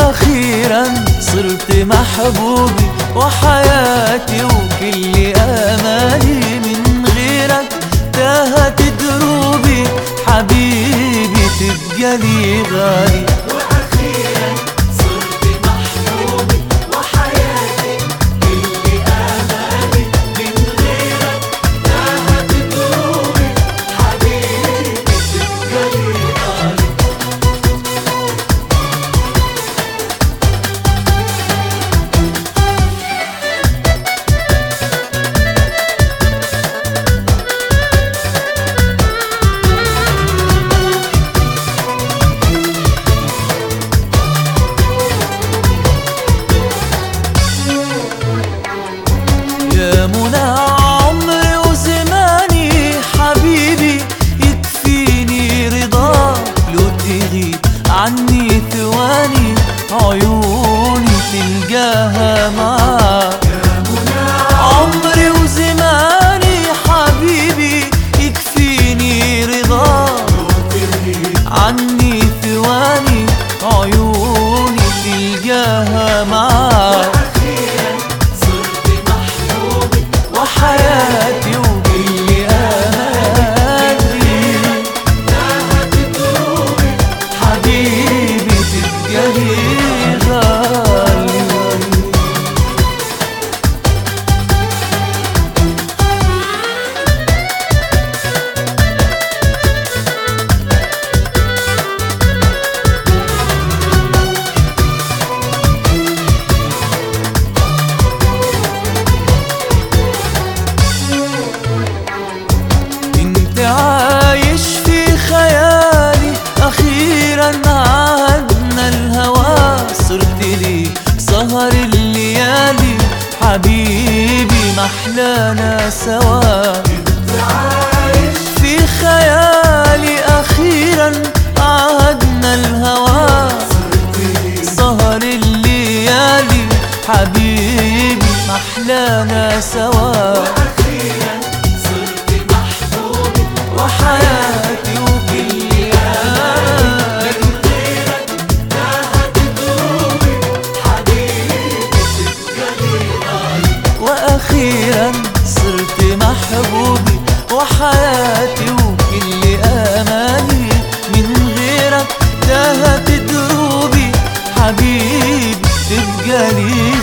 واخيرا صرت محبوبي وحياتي وكل امالي من غيرك تاهت دروبي حبيبي تبقى لي غالي واخيرا صرت محبوبي وحياتي كل امالي من غيرك تاهت دروبي حبيبي تبقى لي غالي يا منى عمري وزماني حبيبي يكفيني رضاك لو تغيب عني ثواني عيوني تلقاها معاك عمري وزماني حبيبي يكفيني رضاك عني ثواني عيوني تلقاها معاك واخيرا صرت محبوبي وحياتي وكل آمالي تاهت دروبي حبيبي تبقى لي غالي انت عايش في خيالي اخيرا عهدنا الهوى صرت لي سهر الليالي حبيبي محلانا سوا عايش في خيالي اخيرا عهدنا الهوى سهر الليالي حبيبي محلانا سوا واخيرا صرت محبوبي وحياتي وكل آمالي غيرك تاهت دروبي حبيبي تبقى لي غالي واخيرا صرت محبوبي وحياتي وكل امالي من غيرك تاهت دروبي حبيبي تبقى لي